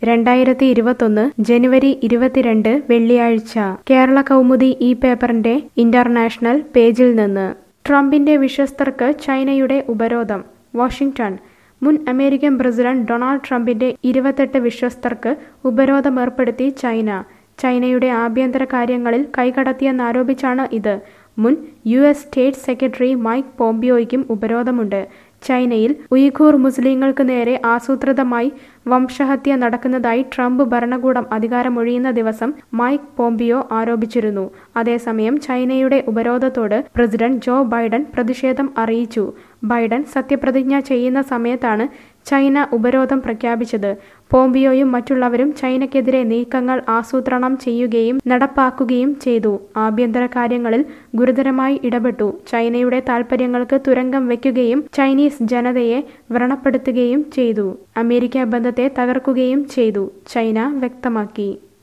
രണ്ടായിരത്തി ഇരുപത്തൊന്ന് ജനുവരി ഇരുപത്തിരണ്ട് വെള്ളിയാഴ്ച കേരള കൗമുദി ഈ പേപ്പറിന്റെ ഇന്റർനാഷണൽ പേജിൽ നിന്ന് ട്രംപിന്റെ വിശ്വസ്തർക്ക് ചൈനയുടെ ഉപരോധം വാഷിംഗ്ടൺ മുൻ അമേരിക്കൻ പ്രസിഡന്റ് ഡൊണാൾഡ് ട്രംപിന്റെ ഇരുപത്തെട്ട് വിശ്വസ്തർക്ക് ഉപരോധം ഏർപ്പെടുത്തി ചൈന ചൈനയുടെ ആഭ്യന്തര കാര്യങ്ങളിൽ കൈകടത്തിയെന്നാരോപിച്ചാണ് ഇത് മുൻ U S state secretary Mike പോംപിയോയ്ക്കും ഉപരോധമുണ്ട് ചൈനയിൽ ഉയ്ഘൂർ മുസ്ലിങ്ങൾക്ക് നേരെ ആസൂത്രിതമായി വംശഹത്യ നടക്കുന്നതായി ട്രംപ് ഭരണകൂടം അധികാരമൊഴിയുന്ന ദിവസം മൈക്ക് പോംപിയോ ആരോപിച്ചിരുന്നു അതേസമയം ചൈനയുടെ ഉപരോധത്തോട് പ്രസിഡന്റ് ജോ ബൈഡൻ പ്രതിഷേധം അറിയിച്ചു ബൈഡൻ സത്യപ്രതിജ്ഞ ചെയ്യുന്ന സമയത്താണ് ചൈന ഉപരോധം പ്രഖ്യാപിച്ചത് പോംപിയോയും മറ്റുള്ളവരും ചൈനയ്ക്കെതിരെ നീക്കങ്ങൾ ആസൂത്രണം ചെയ്യുകയും നടപ്പാക്കുകയും ചെയ്തു ആഭ്യന്തര കാര്യങ്ങളിൽ ഗുരുതരമായി ഇടപെട്ടു ചൈനയുടെ താൽപ്പര്യങ്ങൾക്ക് തുരങ്കം വയ്ക്കുകയും ചൈനീസ് ജനതയെ വ്രണപ്പെടുത്തുകയും ചെയ്തു അമേരിക്ക ബന്ധത്തെ തകർക്കുകയും ചെയ്തു ചൈന വ്യക്തമാക്കി